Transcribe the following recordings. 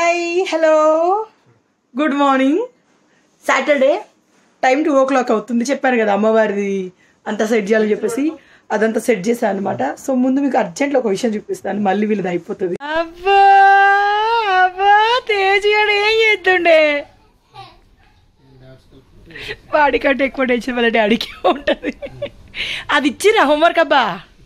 Hi hello good morning Saturday time two o'clock అవుతుంది చెప్పాను కదా అమ్మవారిది అంతా సెట్ చేయాలని చెప్పేసి అదంతా సెట్ చేశాను అనమాట సో ముందు మీకు అర్జెంట్లో ఒక విషయం చూపిస్తాను మళ్ళీ వీళ్ళది అయిపోతుంది అబ్బా అబ్బా తేజ్ గారు ఏం చేస్తుండే వాడికంటే ఎక్కువ టెన్షన్ వాళ్ళ డాడీకి ఉంటుంది అది ఇచ్చిరా హోంవర్క్ అబ్బా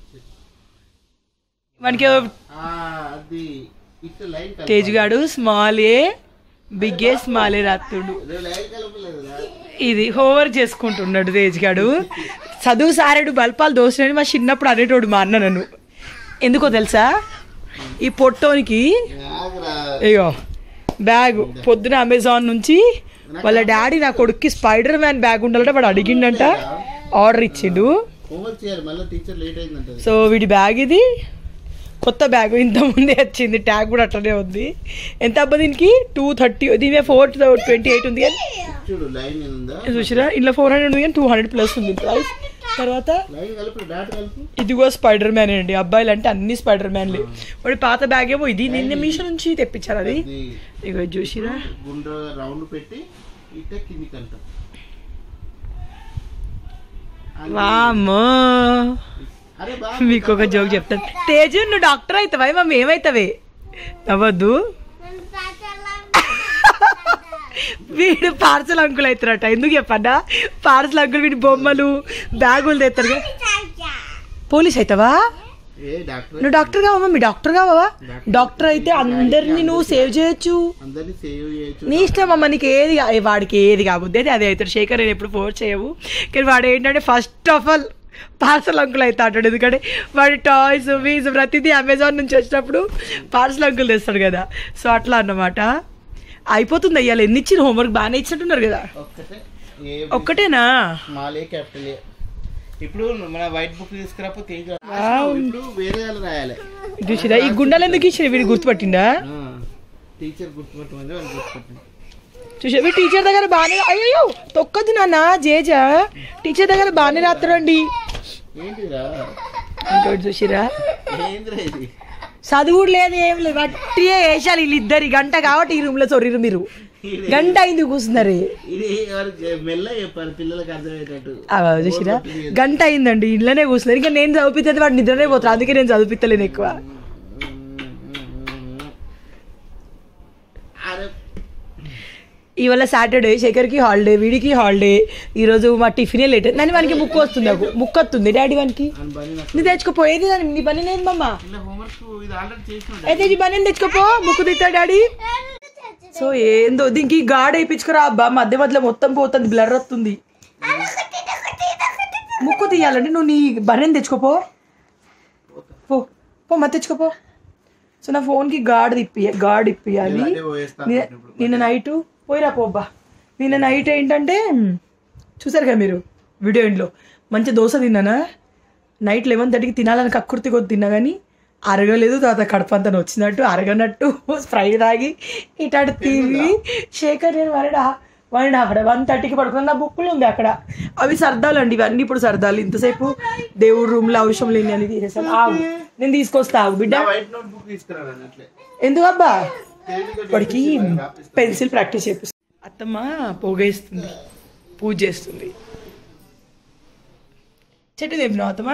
మనకి అది ఇటు లైన్ తేజ్ గాడు small A big A small A రాత్తుడు లైన్ కలపలేదు ఇది హోంవర్క్ చేసుకుంటున్నాడు తేజ్ గాడు చదువు సారెడు బల్పాలు దోసినని మా చిన్నప్పుడు అనేటోడు మా అన్న నన్ను ఎందుకో తెలుసా ఈ పొట్టోనికి అయ్యో బ్యాగ్ పొద్దున అమెజాన్ నుంచి వాళ్ళ డాడీ నా కొడుక్కి స్పైడర్ మ్యాన్ బ్యాగ్ ఉండాలంటే వాడు అడిగిండంట ఆర్డర్ ఇచ్చిండు హోంవర్క్ చేయాలి మళ్ళీ టీచర్ లేట్ అయిందంట సో వీడి బ్యాగ్ ఇది కొత్త బ్యాగ్ ఇంత ముందే వచ్చింది ట్యాగ్ కూడా అట్లనే ఉంది ఎంత అబ్బా దీనికి టూ థర్టీ దీని ఫోర్ ట్వంటీ ఎయిట్ ఉంది కానీ చూడు లైన్ ఉందా చూసిరా ఇంట్లో ఫోర్ హండ్రెడ్ ఉంది కానీ టూ హండ్రెడ్ ప్లస్ ఉంది ప్రైస్ తర్వాత లైన్ కలుపు డాట్ కలుపు ఇదిగో స్పైడర్ మ్యాన్ అండి అబ్బాయిలు అంటే అన్ని స్పైడర్ మ్యాన్లే వాడి పాత బ్యాగ్ ఏమో ఇది నిన్న మీషో నుంచి తెప్పించారు అది ఇది ఇగో ఇది చూసిరా గుండ్ర రౌండ్ పెట్టి ఇట్ట కిందికి అంట వామ్మో అరే బా మీకు ఒక జోక్ చెప్తాను తేజు నువ్వు డాక్టర్ అవుతావా మమ్మీ ఏమవుతావే నవ్వద్దు వీడు పార్సల్ అంకుల్ అవుతారట ఎందుకు చెప్పన్నా పార్సల్ అంకుల్ వీడి బొమ్మలు బ్యాగులు తెస్తారు కదా. పోలీస్ అవుతావా ఏ డాక్టర్ నువ్వు డాక్టర్ కావా మమ్మీ డాక్టర్ కావా డాక్టర్ అయితే అందరినీ నువ్వు సేవ్ చేయొచ్చు అందరినీ సేవ్ చేయొచ్చు నీ ఇష్టం అమ్మ నీకు ఏది కా- ఏ వాడికి ఏది కాబోద్ది అయితే అదే అవుతాడు శేఖర్ నేను ఎప్పుడు ఫోర్స్ చేయవు కానీ వాడు ఏంటంటే first of all parcel uncle అవుతా అంటాడు ఎందుకంటే వాడి టాయ్స్ వీస్ ప్రతిదీ అమెజాన్ నుంచి వచ్చినప్పుడు పార్సల్ అంకుల్ తెస్తాడు కదా సో అట్లా అన్నమాట అయిపోతుంది అయ్యాలి ఎన్ని ఇచ్చిన హోంవర్క్ బాగానే ఇచ్చినట్టున్నారు కదా ఒక్కటే ఏ ఒక్కటేనా స్మాల్ ఏ క్యాపిటల్ ఏ ఇప్పుడు మన వైట్ బుక్ తీసుకురాకపోతే ఏం కాదు. ఇప్పుడు వేరే వాళ్ళు రాయాలి చూసిరా ఈ గుండెలు ఎందుకు ఇచ్చిన వీడు గుర్తుపట్టిండా టీచర్ గుర్తుపట్టమంది వాళ్ళు గుర్తుపట్టింది చూసా మీ టీచర్ దగ్గర బాగానే అయ్యో తొక్కదు నాన్న జేజా టీచర్ దగ్గర బాగానే రాత్రండి ఏంటిరా ఇంకోటి చూసిరా ఏంద్రా ఇది చదువుడు లేదు ఏం లేదు వట్టియే వేసాలి వీళ్ళిద్దరి గంట కాబట్టి ఈ రూమ్ లో చొర్రిరు మీరు గంట అయింది కూర్చున్నారు ఇది ఎవరికి మెల్ల చెప్పాలి పిల్లలకు అర్థమయ్యేటట్టు చూసిరా గంట అయిందండి ఇళ్ళనే కూర్చున్నారు ఇంకా నేను చదివితే వాడు నిద్రనే పోతారు అందుకే నేను చదివిస్తలేను ఎక్కువ అరే ఇవాళ సాటర్డే శేఖర్కి హాలిడే వీడికి హాలిడే ఈరోజు మా టిఫినే లేట్ నన్ను వానికి ముక్కు వస్తుంది నాకు ముక్కు వస్తుంది డాడీ వానికి అని పని నాకు నీ తెచ్చుకోపోయేది దాన్ని నీ పని లేదు మమ్మ ఇలా హోంవర్క్ ఇది ఆల్రెడీ చేసిన అయితే ఈ పని తెచ్చుకోపో ముక్కు తిట్టా డాడీ సో ఏందో దీనికి గాడ్ వేయించుకురా అబ్బా మధ్య మధ్యలో మొత్తం పోతుంది బ్లర్ వస్తుంది ముక్కు తీయాలంటే నువ్వు నీ బర్రెని తెచ్చుకోపో పో పో మధ్య తెచ్చుకోపో సో నా ఫోన్కి గాడ్ తిప్పి గాడ్ ఇప్పియాలి అదే పోయేస్తా నిన్న- నిన్న నైట్ పోయిరా పోబ్బా నిన్న నైట్ ఏంటంటే చూసారు కదా మీరు వీడియో ఇంట్లో మంచి దోశ తిన్నానా నైట్ లెవెన్ థర్టీకి తినాలని కక్కుర్తి కొద్ది తిన్నా కానీ అరగలేదు తర్వాత కడపంతా వచ్చినట్టు అరగనట్టు స్ప్రైట్ తాగి ఇటాడు తిరిగి శేఖర్ నేను one and half one and half one థర్టీకి పడుకున్నా నా బుక్కులు ఉంది అక్కడ అవి సర్దాలండి ఇవన్నీ ఇప్పుడు సర్దాలు ఇంతసేపు దేవుడు రూమ్లో అవసరం లేని అని తీసేసాను ఆగు నేను తీసుకొస్తా ఆగు బిడ్డ వైట్ నోట్ బుక్ తీసుకురాను అట్లే ఎందుకు అబ్బా వాడికి పెన్సిల్ ప్రాక్టీస్ చేపిస్తుంది అత్తమ్మ పోగేస్తుంది పూజ చేస్తుంది చెట్టు తెప్పినావు అత్తమ్మ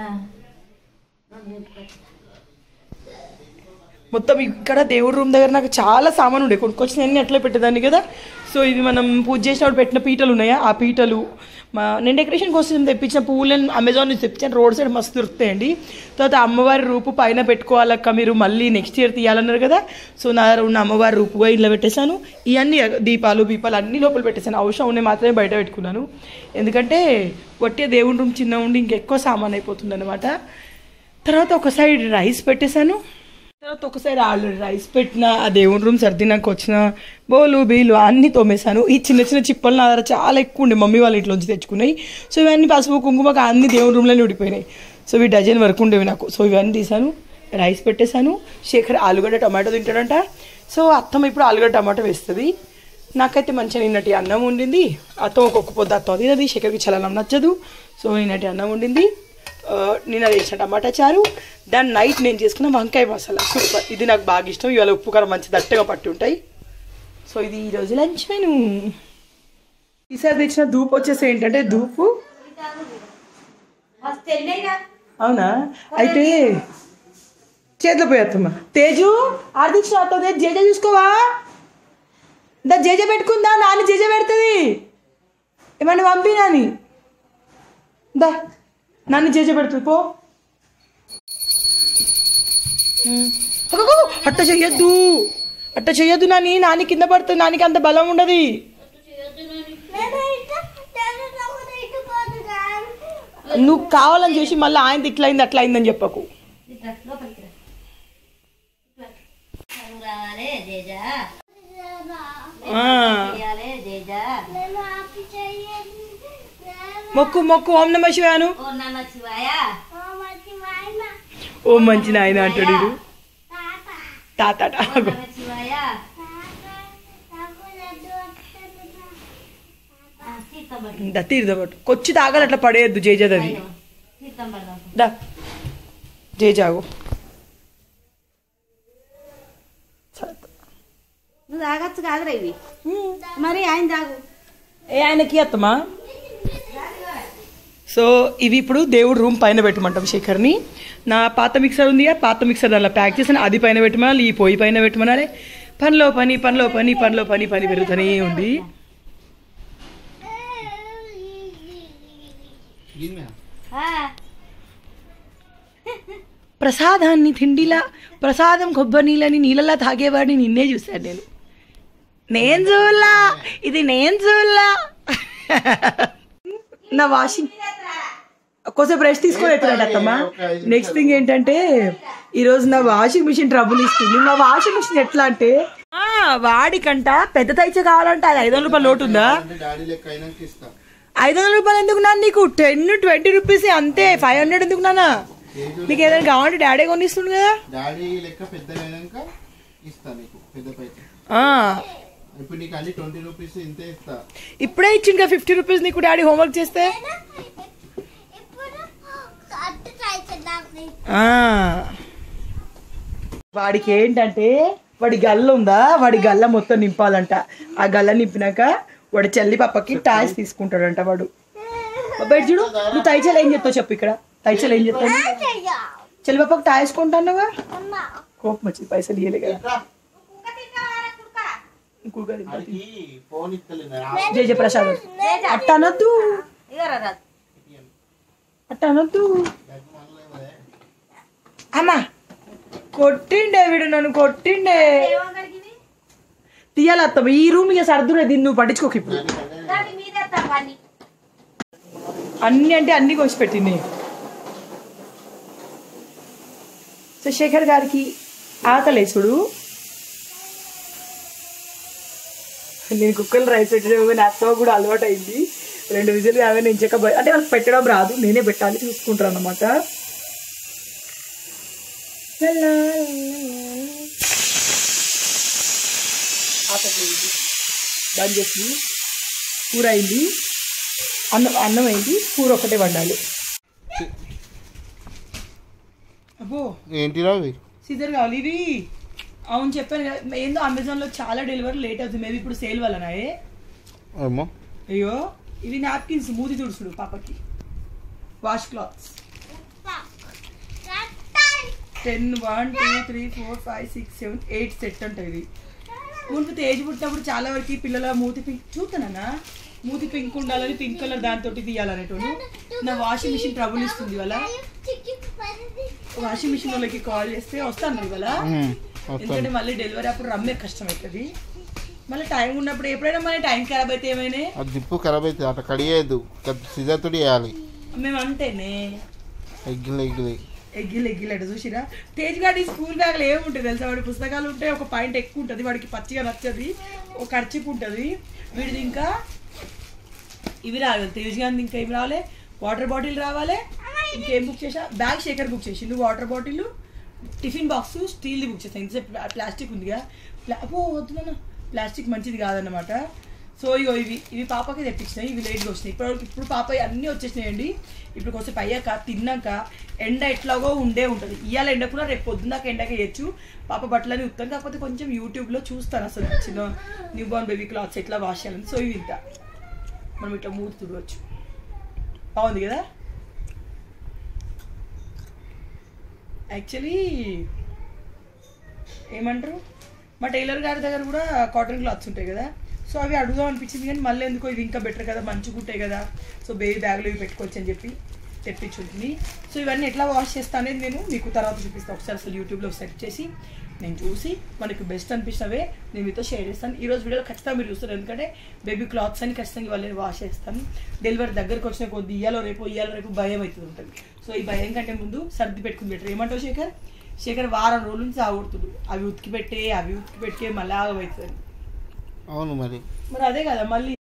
మొత్తం ఇక్కడ దేవుడి రూమ్ దగ్గర నాకు చాలా సామాన్ ఉండే కొనుక్కొచ్చిన అన్ని అట్లా పెట్టేదాన్ని కదా సో ఇది మనం పూజ చేసినప్పుడు పెట్టిన పీటలు ఉన్నాయా ఆ పీటలు మా నేను డెకరేషన్ కోసం తెప్పించిన పువ్వులను అమెజాన్ నుంచి తెప్పించాను రోడ్ సైడ్ మస్తు దొరుకుతాయండి తర్వాత అమ్మవారి రూపు పైన పెట్టుకోవాలక్క మీరు మళ్ళీ నెక్స్ట్ ఇయర్ తీయాలన్నారు కదా సో నా దగ్గర ఉన్న అమ్మవారి రూపుగా ఇంట్లో పెట్టేశాను ఇవన్నీ దీపాలు దీపాలు అన్ని లోపల పెట్టేశాను అవసరం ఉన్నాయి మాత్రమే బయట పెట్టుకున్నాను ఎందుకంటే వట్టే దేవుడి రూమ్ చిన్న ఉండి ఇంకెక్కువ సామాన్ అయిపోతుంది అనమాట తర్వాత ఒక సైడ్ రైస్ పెట్టేశాను తర్వాత ఒకసారి ఆల్రెడీ రైస్ పెట్టిన ఆ దేవుని రూమ్ సర్దినాక వచ్చిన బోలు బీలు అన్నీ తోమేశాను ఈ చిన్న చిన్న చిప్పలు నా దగ్గర చాలా ఎక్కువ ఉండే మమ్మీ వాళ్ళ ఇంట్లోంచి తెచ్చుకున్నాయి సో ఇవన్నీ పసుపు కుంకుమకు అన్ని దేవుని రూమ్లోనే ఉడిపోయినాయి సో ఇవి డజన్ వరకు ఉండేవి నాకు సో ఇవన్నీ తీసాను రైస్ పెట్టేశాను శేఖర్ ఆలుగడ్డ టమాటో తింటాడంట సో అత్తమ్మ ఇప్పుడు ఆలుగడ్డ టమాటో వేస్తుంది నాకైతే మంచిగా నిన్నటి అన్నం ఉండింది అత్తం ఒక్కొక్క పొద్దు అత్తం తినది శేఖర్కి చలనం నచ్చదు సో నిన్నటి అన్నం ఉండింది ఆ, నిన్న చేసిన టమాటా చారు దాని నైట్ నేను చేసుకున్న వంకాయ మసాలా సూపర్ ఇది నాకు బాగా ఇష్టం ఇవాళ ఉప్పు కారం మంచి దట్టగా పట్టి ఉంటాయి సో ఇది ఈరోజు లంచ్ మెను ఈసారి తెచ్చిన ధూపు వచ్చేసి ఏంటంటే ధూపు అవునా అయితే చేతిలో పోయేత్తమ్మా తేజు ఆర్దించిన వస్తుంది జేజ చూసుకోవా దా జేజ పెట్టుకుందా నాని జేజ పెడుతుంది ఏమన్నా పంపి నాని దా నాని జేజ పెడుతుంది పో ఉమ్. అగగో, అట్ట చెయ్యొద్దు అట్ట చెయ్యొద్దు నాని నాని కింద పడుతుంది నానికి అంత బలం ఉండదు నువ్వు కావాలని చేసి మళ్ళీ ఆయన ఇట్లా అయింది అట్లా అయిందని చెప్పకు రావాలి జేజా ఆ. చేయాలి జేజా మొక్కు మొక్కు ఓం నమ శివాను ఓ నాన్న శివాయ ఓ మంచి నాయన అంటాడు వీడు. తాతాట ఓ నాన్న శివాయ ఆ, తీర్థం పట్టు దా తీర్థపట్టు కొచ్చి తాగాలి అట్లా పడేయద్దు జేజదది తీర్థం పడదాం దా జేజాగు నువ్వు తాగొచ్చు కాదురా ఇవి మరి ఆయన తాగు ఏ ఆయనకి అత్తమా సో ఇవి ఇప్పుడు దేవుడు రూమ్ పైన పెట్టమంటాం శేఖర్ని నా పాత మిక్సర్ ఉంది కదా, పాత మిక్సర్ దానిలో ప్యాక్ చేసిన అది పైన పెట్టమనాలి ఈ పొయ్యి పైన పెట్టమనాలి పనిలో పని పనిలో పని పనిలో పని పని పెరుగుతూనే ఉంది ఆ, ప్రసాదాన్ని తిండిలా ప్రసాదం కొబ్బరి నీళ్ళని నీళ్ళలా తాగేవాడిని నిన్నే చూశాను నేను నేను చూడలా ఇది నేను చూడలా నా వాషింగ్ కొంచెం రెస్ట్ తీసుకొని ఎత్తున్నట్టు అత్తమ్మా నెక్స్ట్ థింగ్ ఏంటంటే ఈరోజు నా వాషింగ్ మిషన్ ట్రబుల్ ఇస్తుంది మా వాషింగ్ మిషన్ ఎట్లా అంటే ఆ, వాడికంట పెద్ద తైచ కావాలంటే అది ఐదు వందల రూపాయలు లోటు ఉందా డాడీ లెక్క అయినాక ఇస్తా ఐదు వందల రూపాయలు ఎందుకు నాన్న నీకు టెన్ ట్వంటీ రూపీస్ అంతే ఫైవ్ హండ్రెడ్ ఎందుకు నాన్న నీకు ఏదైనా కావాలంటే డాడీ కొనిస్తుండు కదా డాడీ లెక్క పెద్దగా అయినాక ఇస్తా నీకు పెద్ద పైకి ఆ, ఇప్పుడు నీకు అన్ని ట్వంటీ రూపీస్ ఇంతే ఇస్తా ఇప్పుడే ఇచ్చింది కదా ఫిఫ్టీ రూపీస్ నీకు డాడీ హోంవర్క్ చేస్తే ఆ. వాడికి ఏంటంటే వాడి గల్ల ఉందా వాడి గల్ల మొత్తం నింపాలంట ఆ గల్ల నింపినాక వాడు చెల్లి పాపకి టాయ్స్ తీసుకుంటాడంట వాడు బయట చూడు నువ్వు తైచలు ఏం చెప్తావు చెప్పు ఇక్కడ తైచలు ఏం చెప్తావు చెల్లి పాపకి టాయ్స్ కొంటాన్నావా కోపం వచ్చింది పైసలు ఇయ్యలే కదా ఇంకొక తింటా. వాడికి ఫోన్ ఇస్తలేదు జయ జయ ప్రసాద్ అట్ట అనొద్దు ఇగోరా రా. అట్ట అనొద్దు అమ్మా కొట్టిండే వీడు నన్ను కొట్టిండే తీయాలి అత్తమ్మ ఈ రూమ్ ఇక సర్దురే దీన్ని నువ్వు పట్టించుకోక ఇప్పుడు దాని మీద ఎత్తా పని. అన్ని అంటే అన్ని కోసి పెట్టింది సో శేఖర్ గారికి ఆకలేసుడు నేను కుక్కలు రైస్ పెట్టడం కానీ అత్తమ్మ కూడా అలవాటు అయింది రెండు విజులు కాగా నేను చెక్క అంటే వాళ్ళకి పెట్టడం రాదు నేనే పెట్టాలి చూసుకుంటాను అనమాట బంద్ చేసి కూర అయింది అన్నం అన్నం అయింది కూర ఒకటే వండాలి అబ్బో ఏంటిరా అవి సీజర్ కావాలి ఇవి అవును చెప్పాను కదా ఏందో అమెజాన్లో చాలా డెలివరీ లేట్ అవుతుంది మేబీ ఇప్పుడు సేల్ వల్లనాయే ఏమో అయ్యో ఇవి నాప్కిన్స్ మూతి తుడుచుడు పాపకి wash clothes ten one two three four five six seven eight set ఉంటుంది ఇది మునుపు తేజ్ పుట్టినప్పుడు చాలా వరకు పిల్లల మూతి పింక్ చూస్తానన్నా మూతి పింక్ ఉండాలని పింక్ కలర్ దాంతో తీయాలనేటోడు నా వాషింగ్ మిషన్ ట్రబుల్ ఇస్తుంది ఇవాళ వాషింగ్ మిషన్ వాళ్ళకి కాల్ చేస్తే వస్తాను ఇవాళ ఎందుకంటే మళ్ళీ డెలివరీ అప్పుడు రమ్మే కష్టం అవుతుంది మళ్ళీ టైం ఉన్నప్పుడు ఎప్పుడైనా మన టైం ఖరాబ్ అయితే ఏమైనా అది జిప్పు ఖరాబ్ అవుతుంది అట్లా కడిగేయద్దు సిజర్ తోటి వేయాలి మేము అంటేనే ఎగ్గిలి ఎగ్గిలి ఎగ్గిలు ఎగ్గిలు అటు చూసిరా తేజ్ గాడి స్కూల్ బ్యాగ్లో ఏముంటుంది తెలుసా వాడి పుస్తకాలు ఉంటాయి ఒక పాయింట్ ఎక్కువ ఉంటుంది వాడికి పచ్చిగా నచ్చది ఒక ఖర్చుకు ఉంటుంది వీడిది ఇంకా ఇవి రావాలి తేజ్ గాంధీ ఇంకా ఏమి రావాలి వాటర్ బాటిల్ రావాలి ఇంకేం బుక్ చేసా బ్యాగ్ షేకర్ బుక్ చేసిండు వాటర్ బాటిల్ టిఫిన్ బాక్స్ స్టీల్ది బుక్ చేసాను ఇంతసేపు ప్లా- ప్లాస్టిక్ ఉందిగా ప్లా ఓ వద్దు నాన్న ప్లాస్టిక్ మంచిది కాదన్నమాట సో ఇగో ఇవి ఇవి పాపకి తెప్పించినాయి ఇవి లేట్గా వచ్చినాయి ఇప్పుడు ఇప్పుడు పాప అన్నీ వచ్చేసినాయండి ఇప్పుడు కొంచెం అయ్యాక తిన్నాక ఎండ ఎట్లాగో ఉండే ఉంటుంది ఇవాళ ఎండ కూడా రేపు పొద్దున్నాక ఎండకి వేయచ్చు పాప బట్టలని ఉత్తాను కాకపోతే కొంచెం యూట్యూబ్లో చూస్తాను అసలు చిన్న న్యూ బార్న్ బేబీ క్లాత్స్ ఎట్లా వాష్ చేయాలని సో ఇవి ఇంత మనం ఇట్లా మూడు తుడవచ్చు బాగుంది కదా యాక్చువల్లీ ఏమంటారు మా టైలర్ గారి దగ్గర కూడా కాటన్ క్లాత్స్ ఉంటాయి కదా సో అవి అడుగుదాం అనిపించింది కానీ మళ్ళీ ఎందుకో ఇవి ఇంకా బెటర్ కదా మంచిగా ఉంటాయి కదా సో బేబీ బ్యాగ్లో ఇవి పెట్టుకోవచ్చు అని చెప్పి తెప్పించుంటుంది సో ఇవన్నీ ఎట్లా వాష్ చేస్తా అనేది నేను మీకు తర్వాత చూపిస్తాను ఒకసారి అసలు యూట్యూబ్లో సెర్చ్ చేసి నేను చూసి మనకి బెస్ట్ అనిపించినవే నేను మీతో షేర్ చేస్తాను ఈ రోజు వీడియో ఖచ్చితంగా మీరు చూస్తారు ఎందుకంటే బేబీ క్లాత్స్ అని ఖచ్చితంగా ఇవాళ వాష్ చేస్తాను డెలివరీ దగ్గరకు వచ్చిన కొద్ది ఇయ్యాలో రేపు ఇయ్యాలో రేపు భయం అవుతుంది ఉంటుంది సో ఈ భయం కంటే ముందు సర్ది పెట్టుకుని బెటర్ ఏమంటావు శేఖర్ శేఖర్ వారం రోజుల నుంచి ఆగుడుతుడు అవి ఉతికి పెట్టే అవి ఉతికి పెట్టే మళ్ళీ ఆగమవుతుంది అవును మరి మరి అదే కదా మళ్ళీ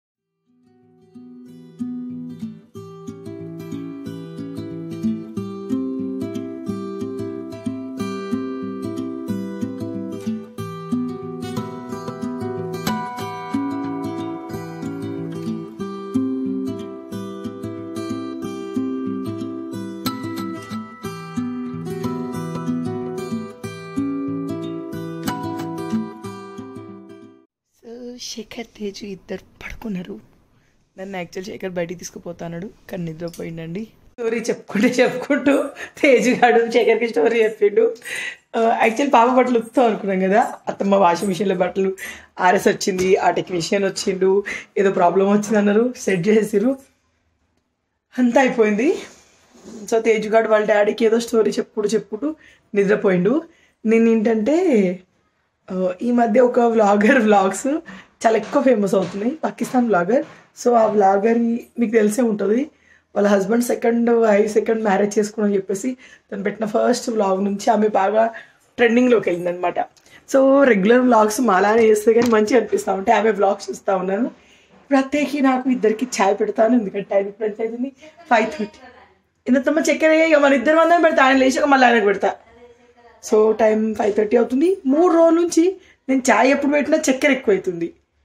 సో శేఖర్ తేజు ఇద్దరు పడుకున్నారు నన్ను యాక్చువల్ శేఖర్ బయటికి తీసుకుపోతాడు కానీ నిద్రపోయిండండి స్టోరీ చెప్పుకుంటూ చెప్పుకుంటూ తేజు గాడు శేఖర్కి స్టోరీ చెప్పిండు యాక్చువల్ పాప బట్టలు ఉత్తాం అనుకున్నాం కదా అత్తమ్మ వాషింగ్ మిషన్లో బట్టలు ఆర్ఎస్ వచ్చింది ఆ టెక్నీషియన్ వచ్చిండు ఏదో ప్రాబ్లం వచ్చింది అన్నారు సెట్ చేసిరు అంతా అయిపోయింది సో తేజుగాడు వాళ్ళ డాడీకి ఏదో స్టోరీ చెప్పుడు చెప్పుకుంటూ నిద్రపోయిండు నేను ఏంటంటే ఆ, ఈ మధ్య ఒక వ్లాగర్ వ్లాగ్స్ చాలా ఎక్కువ ఫేమస్ అవుతున్నాయి పాకిస్తాన్ వ్లాగర్ సో ఆ వ్లాగర్ మీకు తెలిసే ఉంటుంది వాళ్ళ husband second I second marriage చేసుకుని చెప్పేసి తను పెట్టిన ఫస్ట్ వ్లాగ్ నుంచి ఆమె బాగా ట్రెండింగ్లోకి వెళ్ళింది అనమాట సో రెగ్యులర్ వ్లాగ్స్ మాలానే చేస్తే కానీ మంచిగా అనిపిస్తూ ఉంటే ఆమె వ్లాగ్స్ చూస్తూ ఉన్నాను ఇప్పుడు అత్తయ్యకి నాకు ఇద్దరికి ఛాయ్ పెడతాను ఎందుకంటే టైం ఇప్పుడు ఎంత అవుతుంది ఫైవ్ థర్టీ ఇంతమ్మ చక్కెర ఇక మన ఇద్దరు మందరం పెడతా ఆయన లేచాక మళ్ళీ ఆయనకు పెడతా సో టైం ఫైవ్ థర్టీ అవుతుంది మూడు రోజుల నుంచి నేను ఛాయ్ ఎప్పుడు పెట్టినా చక్కెర ఎక్కువ అవుతుంది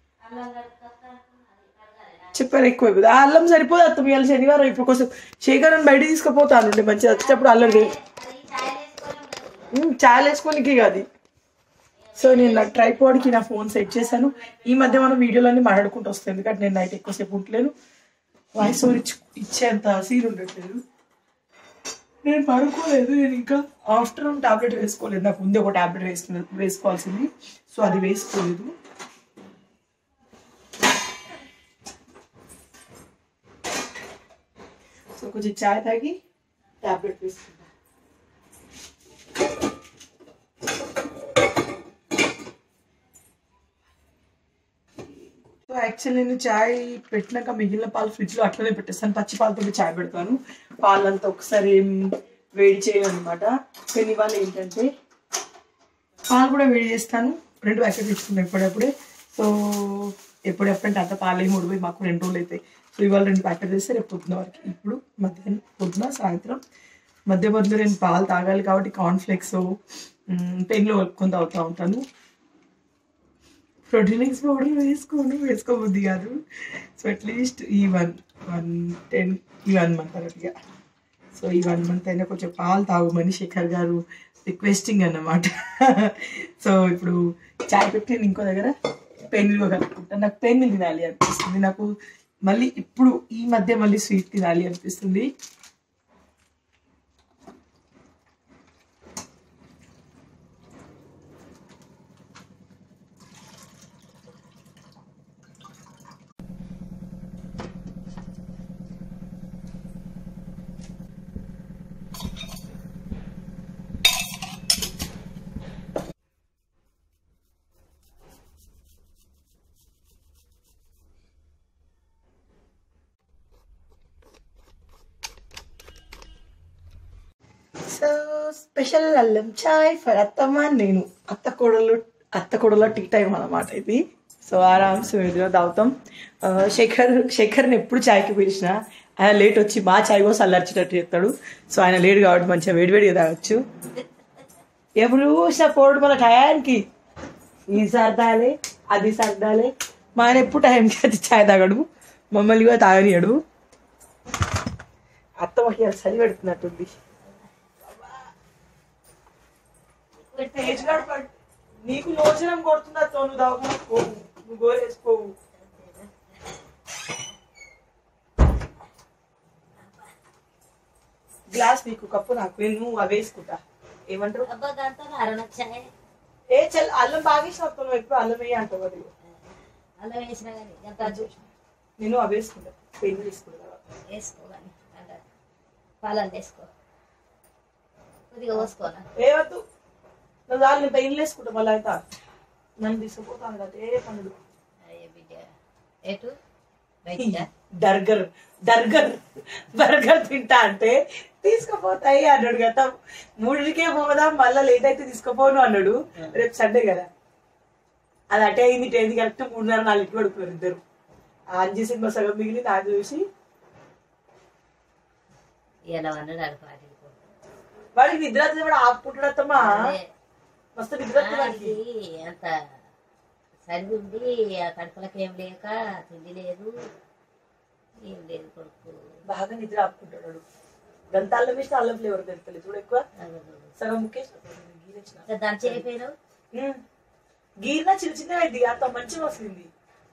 చక్కెర ఎక్కువ అయిపోతుంది ఆ అల్లం సరిపోదు అత్తం ఇవాళ శనివారం ఇప్పుడు కోసం శేఖర్ అని బయట తీసుకుపోతాను ఉండే మంచిగా వచ్చేటప్పుడు అల్లం లేదు ఛాయ్ వేసుకోనికి కాదు సో నేను నా ట్రైపాడ్కి నా ఫోన్ సెట్ చేశాను ఈ మధ్య మనం వీడియోలన్నీ మాట్లాడుకుంటూ వస్తాయి ఎందుకంటే నేను నైట్ ఎక్కువసేపు ఉండలేను వాయిస్ ఓవర్ ఇచ్చి ఇచ్చేంత సీన్ ఉండట్లేదు నేను పడుకోలేదు నేను ఇంకా ఆఫ్టర్నూన్ టాబ్లెట్ వేసుకోలేదు నాకు ముందే ఒక టాబ్లెట్ వేసుకున్న వేసుకోవాల్సింది సో అది వేసుకోలేదు సో కొంచెం చాయ్ తాగి టాబ్లెట్ వేసుకుంటా సో యాక్చువల్లీ నేను చాయ్ పెట్టినాక మిగిలిన పాలు ఫ్రిడ్జ్లో అట్లనే పెట్టేస్తాను పచ్చి పాలతో చాయ్ పెడతాను పాలంతా ఒకసారి ఏం వేడి చేయను అనమాట కానీ ఇవాళ ఏంటంటే పాలు కూడా వేడి చేస్తాను రెండు ప్యాకెట్ తెచ్చుకున్నాను ఎప్పుడప్పుడే సో ఎప్పుడెప్పుడంటే అంత పాలు మూడు పోయి మాకు రెండు రోజులు అవుతాయి సో ఇవాళ రెండు ప్యాకెట్ చేస్తే రేపు పొద్దున వరకు ఇప్పుడు మధ్యాహ్నం పొద్దున సాయంత్రం మధ్య మధ్యలో నేను పాలు తాగాలి కాబట్టి కార్న్ఫ్లెక్స్ పెన్లో కలుపుకొని తాగుతూ ఉంటాను ప్రోటీనిక్స్ పౌడర్ వేసుకోను వేసుకోబుద్ది కాదు సో అట్లీస్ట్ ఈ వన్ వన్ టెన్ ఈ వన్ మంత్ అన్నట్టుగా సో ఈ వన్ మంత్ అయినా కొంచెం పాలు తాగమని శేఖర్ గారు రిక్వెస్టింగ్ అన్నమాట సో ఇప్పుడు చాయ్ పెట్టి నేను ఇంకో దగ్గర పెన్నులు కలుపుకుంటాను నాకు పెన్ను తినాలి అనిపిస్తుంది నాకు మళ్ళీ ఇప్పుడు ఈ మధ్య మళ్ళీ స్వీట్ తినాలి అనిపిస్తుంది సో స్పెషల్ అల్లం చాయ్ ఫర్ అత్తమ్మ నేను అత్త కూడలు అత్త కూడలో టీ టైం అన్నమాట ఇది సో ఆరామ్స్ ఎదురు తాగుతాం ఆ, శేఖర్ శేఖర్ని ఎప్పుడు చాయ్కి పిలిచినా ఆయన లేట్ వచ్చి మా చాయ్ కోసం అల్లర్చేటట్టు చెప్తాడు సో ఆయన లేట్ కాబట్టి మంచిగా వేడివేడిగా తాగొచ్చు ఎప్పుడు చూసినా పోడు మన టయానికి ఈ సర్దాలే అది సర్దాలే మా ఆయన ఎప్పుడు టైంకి అయితే ఛాయ్ తాగడు మమ్మల్ని కూడా తాగనియడు అత్తమ్మకి ఇవాళ చలి పెడుతున్నట్టుంది తేజుగాడు పడ్- నీకు లోచనం కొడుతుందా తో నువ్వు దవాఖానకు పోవు నువ్వు గోరేసుకోవు గ్లాస్ నీకు కప్పు నాకు నేను నువ్వు అవి వేసుకుంటా ఏమంటారు అబ్బా దాంతో అరణొచ్చాయి ఏ చల్ అల్లం బాగా వేసిన నువ్వు ఎప్పుడు అల్లం వేయ అంటావు అది అలా వేసినా కానీ ఎంత నేను అవి వేసుకుంటా పెయిన్ తీసుకుంటా వేసుకో కానీ పాలలు వేసుకో కొద్దిగా పోసుకోనా ఏవద్దు నువ్వు చాలు నేను పెయిన్ వేసుకుంటా మళ్ళీ అయితే నన్ను తీసుకుపోతాను కదా ఏ పనులు అయ్యో బిడ్డ ఎటు బయట బర్గర్ బర్గర్ బర్గర్ తింటా అంటే తీసుకుపోతాయి అన్నాడు కదా మూడింటికే పోదాం మళ్ళీ లేట్ అయితే తీసుకుపోను అన్నాడు రేపు సండే కదా అది అటే అయింది ఇటు అయింది కరెక్ట్ మూడున్నర నాలుగుకి పడుకున్నారు ఇద్దరు ఆంజీ సినిమా సగం మిగిలి నా చూసి ఇలా అన్నాడు ఆడు పాటికి వాడికి నిద్ర వస్తుంది వాడు ఆపుకుంటాడమ్మా మస్తు నిద్ర వస్తుంది వాడికి అది అంత సరి ఉంది ఆ కడుపులకు ఏం లేక తిండి లేదు ఏం లేదు కొడుకు బాగా నిద్ర ఆపుకుంటాడు వాడు. గంత అల్లం వేస్తే అల్లం ఫ్లేవర్ తెలుస్తుంది చూడు ఎక్కువ సగం ముక్కేసి గీరేసిన ఇంకా దాని చేయపోయినావు ఉమ్. గీరిన చిన్న చిన్న అయింది అంత మంచిగా వస్తుంది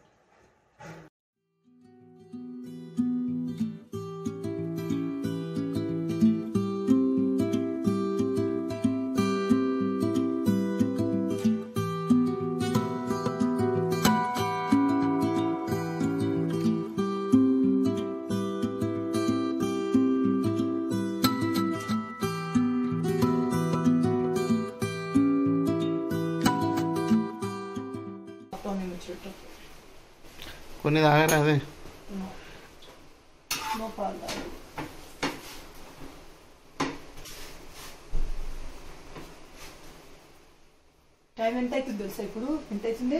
మొత్తం నేను చుట్టూ కొన్ని తాగరా అదే నో పాలు టైం ఎంత అవుతుంది తెలుసా ఇప్పుడు ఎంత అవుతుంది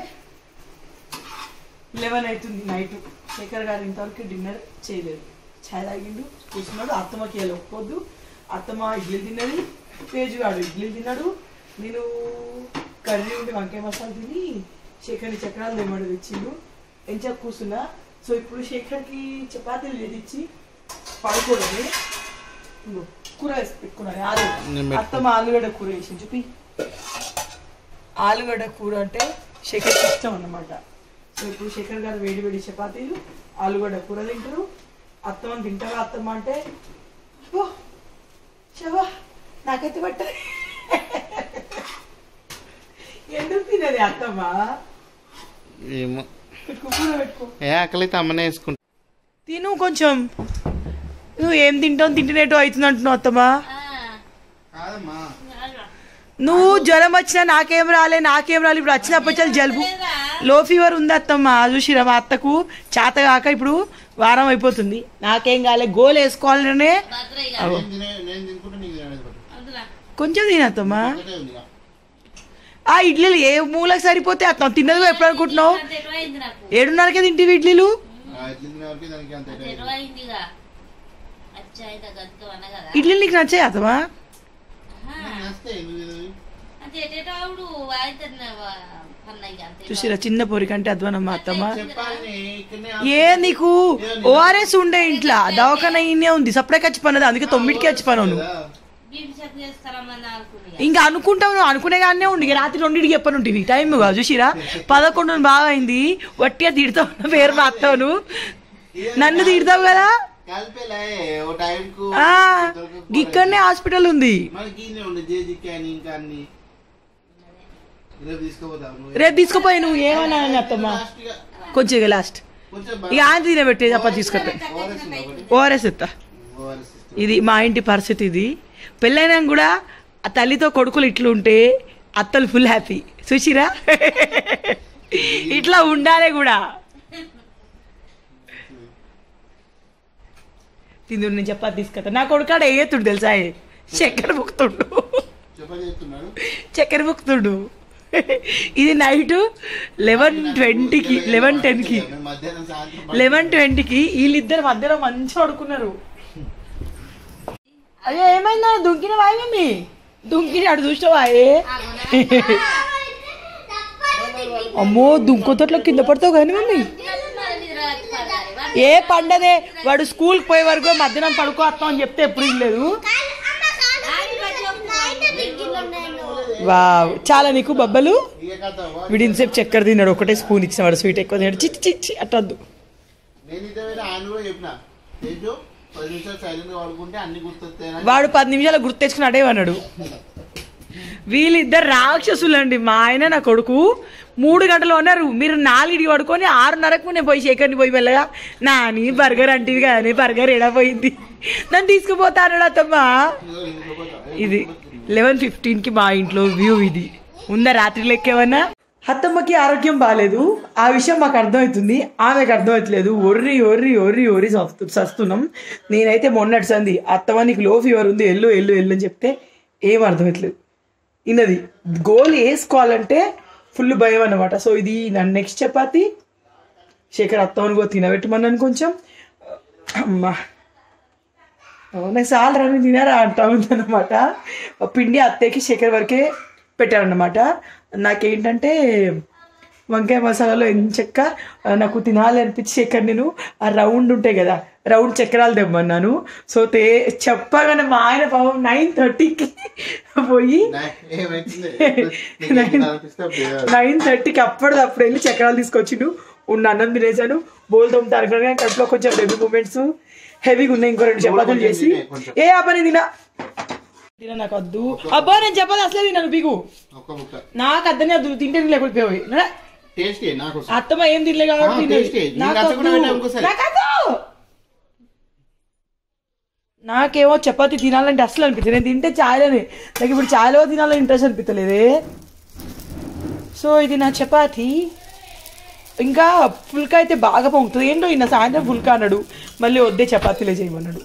లెవెన్ అవుతుంది నైట్ శేఖర్ గారు ఇంతవరకు డిన్నర్ చేయలేదు ఛాయ్ తాగిండు కూర్చున్నాడు అత్తమ్మకి ఇలా ఒప్పుకోద్దు అత్తమ్మ ఇడ్లీలు తిన్నది తేజుగాడు ఇడ్లీలు తిన్నాడు నేను కర్రీ ఉంటే వంకాయ మసాలా తిని శేఖర్ని చక్రాలు తెమ్మడు తెచ్చిండు ఎంచా కూర్చున్నా సో ఇప్పుడు శేఖర్కి చపాతీలు చేదిచ్చి పడుకోవడమే ఇదిగో, కూర వేసి పెట్టుకున్నాను ఆలు నేను పెట్టుకో. అత్తమ్మ ఆలుగడ్డ కూర వేసి చూపి ఆలుగడ్డ కూర అంటే శేఖర్కి ఇష్టం అన్నమాట సో ఇప్పుడు శేఖర్ గారు వేడి వేడి చపాతీలు ఆలుగడ్డ కూర తింటారు అత్తమ్మ తింటారా అత్తమ్మ అంటే ఓ శవా నాకైతే పట్ట ఎందుకు తినది అత్తమ్మ ఏమో పెట్టుకో కూర పెట్టుకో ఏ ఆకలి అయితే అమ్మనే వేసుకుంటా తిను కొంచెం నువ్వు ఏం తింటావు తింటున్నట్టు అవుతుంది అంటున్నావు అత్తమ్మా కాదమ్మా నువ్వు జ్వరం వచ్చినా నాకేం రాలే నాకేం రాలే ఇప్పుడు వచ్చినప్పటి జలుబు లో ఫీవర్ ఉంది అత్తమ్మ చూసిరా మా అత్తకు చేత కాక ఇప్పుడు వారం అయిపోతుంది నాకేం కాలే గోలు వేసుకోవాలనే అగో. నేను తినుకుంటే నీకు తినలేదు పట్టు. కొంచెం తినత్తమ్మా ఒకటే ఉందిగా. ఆ ఇడ్లీలు ఏ మూలకు సరిపోతే అత్తమ్మ తిన్నది కూడా ఎప్పుడు అనుకుంటున్నావు తెలివైంది నాకు ఏడున్నరకే తింటివి ఇడ్లీలు ఆ ఇడ్లీ తినే వరకు దానికి అంత ఎటే ఉంది. తెలివైందిగా అచ్చాయి గంతు అన్న కదా ఇడ్లీలు నీకు నచ్చాయి అత్తమ్మా నాకు నచ్చితే ఎందుకు తినదు? అంటే ఎటేటావుడు అయితే పన్నయ్య అంతే చూసిరా చిన్న పొరికంటే అధ్వానం మా అత్తమ్మ చెప్పాలని ఇక్కడనే ఏ నీకు ఓఆర్ఎస్ ఉండే ఇంట్లో దవాఖాన ఈయనే ఉంది సపరేట్ వచ్చి పన్నది అందుకే తొమ్మిదికి వచ్చి పను కదా. బీపీ చెక్ చేస్తారమ్మని అనుకుని ఇంకా అనుకుంటావు నువ్వు అనుకునే కానీ ఉండి ఇక రాత్రి రెండింటికి చెప్పనుంటివి టైం కాదు చూసిరా పదకొండు బాగా అయింది వట్టిగా తిడతావు నా పేరు మా అత్తవును నన్ను తిడతావు కదా కలిపేలే ఓ టైంకు ఆ ఇక్కడనే హాస్పిటల్ ఉంది మనకి ఈయనే ఉండే జేజికి అని ఇంకా అన్ని రేపు తీసుకోపోతావు నువ్వు. రేపు తీసుకుపోయి నువ్వు ఏమన్నా అని అత్తమ్మా లాస్ట్ గా కొంచెం ఇక లాస్ట్ కొంచెం ఇక ఆయన తినబెట్టి చప్ప తీసుకొస్తా ఓఆర్ఎస్ ఉందా ఒకటి? ఓఆర్ఎస్ ఎత్తా ఓఆర్ఎస్ ఇస్తా. ఇది మా ఇంటి పరిస్థితి ఇది పెళ్ళైనా కూడా ఆ తల్లితో కొడుకులు ఇట్లుంటే అత్తలు ఫుల్ హ్యాపీ చూసిరా ఇట్లా ఉండాలి కూడా తిందుడు నేను చెప్పా తీసుకొస్తా నా కొడుకాడ ఏతుడు తెలుసా చక్కెర బుక్కుతుండు చెప్పని చెప్తున్నాడు చక్కెర బుక్కుతుండు ఇది నైట్ లెవెన్ ట్వంటీకి లెవెన్ టెన్కి మేము మధ్యాహ్నం సాయంత్రం లెవెన్ ట్వంటీకి వీళ్ళిద్దరు మధ్యలో మంచిగా పడుకున్నారు అయ్యో ఏమైందా దుంకిన వాయి మమ్మీ దుంకిని అడు చూసావా ఏ అమ్మో దుంకోతట్లో కింద పడతావు కానీ మమ్మీ ఏ పండదే వాడు స్కూల్కి పోయే వరకు మధ్యాహ్నం పడుకోవస్తాం అని చెప్తే ఎప్పుడు లేదు వావ్ చాలా నీకు బబ్బలు ఇక కథ వా- వీడిన్సేపు చక్కెర తిన్నాడు ఒకటే స్పూన్ ఇచ్చిన వాడు స్వీట్ ఎక్కువ తిన్నాడు చిచ్చి చిచ్చి అట్టద్దు నేను ఇదే వేరే ఆయన కూడా చెప్పిన తేజు పది నిమిషాలు సైలెంట్ గా వాడుకుంటే అన్ని గుర్తొస్తాయని వాడు పది నిమిషాలు గుర్తు తెచ్చుకుని అడే అన్నాడు వీళ్ళిద్దరు రాక్షసులండి మా ఆయన నా కొడుకు మూడు గంటలు ఉన్నారు మీరు నాలుగిటి పడుకొని ఆరున్నరకు నేను పోయి శేఖర్ని పోయి వెళ్ళగా నాని బర్గర్ అంటే కానీ బర్గర్ ఎడా పోయింది నన్ను తీసుకుపోతాను అత్తమ్మా ఇది లెవెన్ ఫిఫ్టీన్కి మా ఇంట్లో వ్యూ ఇది ఉందా రాత్రి లెక్కేమన్నా అత్తమ్మకి ఆరోగ్యం బాగాలేదు ఆ విషయం మాకు అర్థమవుతుంది ఆమెకు అర్థమవుతలేదు ఒర్రి ఒర్రి ఒర్రి ఒర్రి సస్తు సస్తున్నాం నేనైతే మొన్నటి సంది అత్తమ్మ నీకు లో ఫీవర్ ఉంది ఎల్లు ఎల్లు ఎల్లు అని చెప్తే ఏం అర్థమవుతలేదు ఇన్నది గోల్ వేసుకోవాలంటే ఫుల్ భయం అన్నమాట సో ఇది నా నెక్స్ట్ చపాతి శేఖర్ అత్తమ్మని కూడా తినబెట్టమన్నాను కొంచెం అమ్మా నాకు చాలా రని తినారా అంటా ఉందన్నమాట పిండి అత్తయ్యకి శేఖర్ వరకే పెట్టారన్నమాట నాకేంటంటే వంకాయ మసాలాలో ఎంచక్క నాకు తినాలి అనిపించి శేఖర్ నేను ఆ రౌండ్ ఉంటాయి కదా రౌండ్ చక్రాలు తెమ్మన్నాను సో తే చెప్పగానే మా ఆయన పాపం నైన్ థర్టీకి పోయి నైన్ థర్టీకి అప్పటిది అప్పుడు వెళ్ళి చక్రాలు తీసుకొచ్చిండు ఉన్న అన్నం తినేసాను బోల్ తొమ్మిది తరగతి కడుపులో కొంచెం హెవీ మూమెంట్స్ హెవీగా ఉన్నాయి ఇంకో రెండు చపాతీలు చేసి ఏ ఆ పని తినా తిన నాకు వద్దు అబ్బా నేను చపాతి అసలే తిన్నాను బిగు ఒక్క ముక్క నాకు అద్దనే వద్దు తింటే లేకపోతే టేస్ట్ నాకు అత్తమ్మ ఏం తినలే కాబట్టి ఆ, తినలేదు. taste ఏ. నీకు నాకు నచ్చకుండా వద్దు. పెట్టు ఇంకోసారి. నాకు వద్దు. నాకేమో చపాతి తినాలంటే అసలు అనిపించదు నేను తింటే చాయలని నాకు ఇప్పుడు చాయలో తినాలని ఇంట్రెస్ట్ అనిపించలేదే సో ఇది నా చపాతి ఇంకా ఫుల్కా అయితే బాగా పొంగుతుంది ఏంటో ఇన్న సాయంత్రం ఫుల్కా అన్నాడు మళ్ళీ వద్దే చపాతీలే చేయమన్నాడు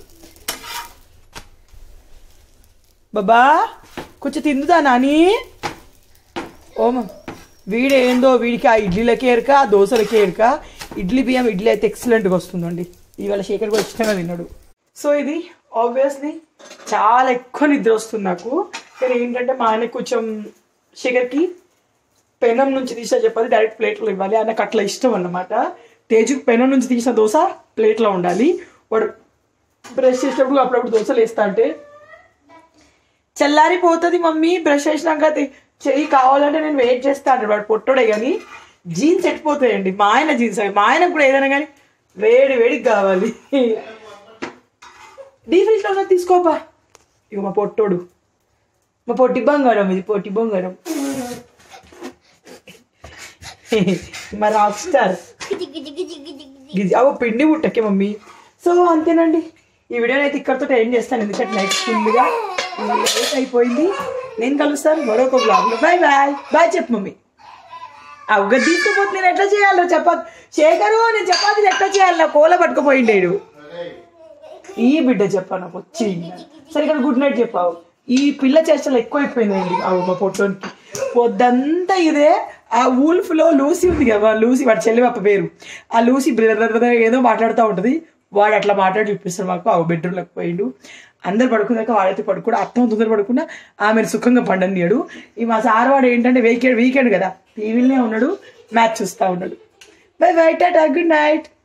బాబా కొంచెం తిందుదా నాని ఓమ వీడేందో వీడికి ఆ ఇడ్లీలకే ఎరక ఆ దోశలకే ఎరక ఇడ్లీ బియ్యం ఇడ్లీ అయితే ఎక్సలెంట్గా వస్తుందండి ఇవాళ శేఖర్ కూడా ఇష్టంగా తిన్నాడు సో ఇది ఆబ్వియస్లీ చాలా ఎక్కువ నిద్ర వస్తుంది నాకు కానీ ఏంటంటే మా ఆయన కొంచెం శేఖర్కి పెనం నుంచి తీసిన చపాతి డైరెక్ట్ ప్లేట్లో ఇవ్వాలి ఆయనకు అట్లా ఇష్టం అన్నమాట తేజుకి పెనం నుంచి తీసిన దోశ ప్లేట్లో ఉండాలి వాడు బ్రష్ చేసేటప్పుడు అప్పుడప్పుడు దోశలు వేస్తా అంటే చల్లారిపోతుంది మమ్మీ బ్రష్ చేసినాక తి- చెయ్యి కావాలంటే నేను వెయిట్ చేస్తా అంటాడు వాడు పొట్టోడే కానీ జీన్స్ ఎట్టిపోతాయండి మా ఆయన జీన్స్ అవి మా ఆయనకు కూడా ఏదైనా కానీ వేడి వేడికి కావాలి డీ ఫ్రిడ్జ్లో ఉన్నది తీసుకోపా ఇక మా పొట్టోడు మా పొట్టి బంగారం ఇది పొట్టి బంగారం మా రాక్ స్టార్ గిజి అవు పిండి ముట్టకే మమ్మీ సో అంతేనండి ఈ వీడియోని అయితే ఇక్కడితో ఏం చేస్తాను ఎందుకంటే నైట్ ఫుల్గా లేట్ అయిపోయింది నేను కలుస్తాను మరొక బ్లాగ్లో బాయ్ బాయ్ బాయ్ చెప్పు మమ్మీ అవ్వ తీసుకుపోతే నేను ఎట్లా చేయాలో చపాతి శేఖరు నేను చపాతీని ఎట్లా చేయాలి నా కోల పట్టుకుపోయిండేడు ఈ బిడ్డ చెప్పా నాకు వచ్చి సరే ఇక్కడ గుడ్ నైట్ చెప్పావు ఈ పిల్ల చేష్టలు ఎక్కువైపోయిందండి అవు మా పొట్టోనికి పొద్దంతా ఇదే ఆ ఊల్ఫ్ లో లూసీ ఉంది కదా లూసీ వాడి చెల్లి పాప పేరు ఆ లూసీ బ్రదర్ బ్రదర్ ఏదో మాట్లాడుతూ ఉంటది వాడు అట్లా మాట్లాడి చూపిస్తాడు మాకు ఆ బెడ్రూమ్లోకి పోయిండు అందరు పడుకున్నాక వాడైతే పడుకోడు అత్తం తొందర పడుకున్నా ఆమెను సుఖంగా పండనియాడు ఈ మా సార్ వాడు ఏంటంటే వీకెండ్ వీకెండ్ కదా టీవీలోనే ఉన్నాడు మ్యాచ్ చూస్తూ ఉన్నాడు bye bye ta-ta good night